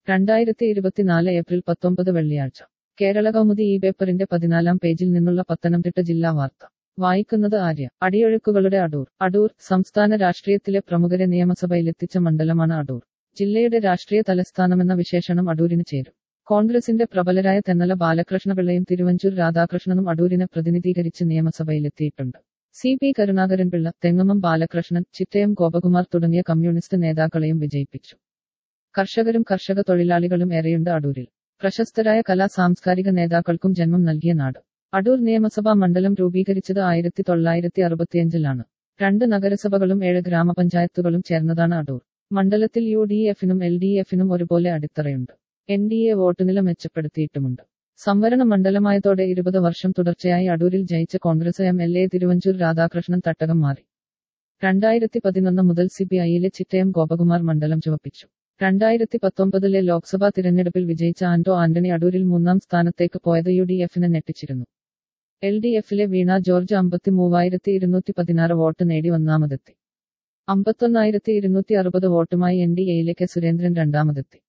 രണ്ടായിരത്തി ഇരുപത്തിനാല് ഏപ്രിൽ പത്തൊമ്പത് വെള്ളിയാഴ്ച കേരള കൗമുദി ഈ പേപ്പറിന്റെ പതിനാലാം പേജിൽ നിന്നുള്ള പത്തനംതിട്ട ജില്ലാ വാർത്ത വായിക്കുന്നത് ആര്യ അടിയൊഴുക്കുകളുടെ അടൂർ അടൂർ സംസ്ഥാന രാഷ്ട്രീയത്തിലെ പ്രമുഖരെ നിയമസഭയിലെത്തിച്ച മണ്ഡലമാണ് അടൂർ ജില്ലയുടെ രാഷ്ട്രീയ തലസ്ഥാനമെന്ന വിശേഷണം അടൂരിന് ചേരും കോൺഗ്രസിന്റെ പ്രബലരായ തെന്നല ബാലകൃഷ്ണപിള്ളയും തിരുവഞ്ചൂർ രാധാകൃഷ്ണനും അടൂരിനെ പ്രതിനിധീകരിച്ച് നിയമസഭയിലെത്തിയിട്ടുണ്ട് സി പി കരുണാകരൻപിള്ള തെങ്ങമം ബാലകൃഷ്ണൻ ചിറ്റയം ഗോപകുമാർ തുടങ്ങിയ കമ്മ്യൂണിസ്റ്റ് നേതാക്കളെയും വിജയിപ്പിച്ചു കർഷകരും കർഷക തൊഴിലാളികളും ഏറെയുണ്ട് അടൂരിൽ പ്രശസ്തരായ കലാ സാംസ്കാരിക നേതാക്കൾക്കും ജന്മം നൽകിയ നാട് അടൂർ നിയമസഭാ മണ്ഡലം രൂപീകരിച്ചത് ആയിരത്തി തൊള്ളായിരത്തി അറുപത്തിയഞ്ചിലാണ് രണ്ട് നഗരസഭകളും ഏഴ് ഗ്രാമപഞ്ചായത്തുകളും ചേർന്നതാണ് അടൂർ മണ്ഡലത്തിൽ യു ഡി എഫിനും എൽ ഡി എഫിനും ഒരുപോലെ അടിത്തറയുണ്ട് എൻ ഡി എ വോട്ടുനില മെച്ചപ്പെടുത്തിയിട്ടുമുണ്ട് സംവരണ മണ്ഡലമായതോടെ ഇരുപത് വർഷം തുടർച്ചയായി അടൂരിൽ ജയിച്ച Congress M L A Thiruvanchoor Radhakrishnan തട്ടകം മാറി രണ്ടായിരത്തി പതിനൊന്ന് മുതൽ സി പി ഐയിലെ ചിറ്റയം ഗോപകുമാർ മണ്ഡലം ചുവപ്പിച്ചു രണ്ടായിരത്തി പത്തൊമ്പതിലെ ലോക്സഭാ തിരഞ്ഞെടുപ്പിൽ വിജയിച്ച ആന്റോ ആന്റണി അടൂരിൽ മൂന്നാം സ്ഥാനത്തേക്ക് പോയത് യു ഡി എഫിനെ ഞെട്ടിച്ചിരുന്നു എൽ ഡി എഫിലെ വീണ ജോർജ് അമ്പത്തി മൂവായിരത്തി ഇരുന്നൂറ്റി പതിനാറ് വോട്ട് നേടി ഒന്നാമതെത്തി അമ്പത്തൊന്നായിരത്തി ഇരുന്നൂറ്റി അറുപത് വോട്ടുമായി എൻ ഡി എയിലെ കെ സുരേന്ദ്രൻ രണ്ടാമതെത്തി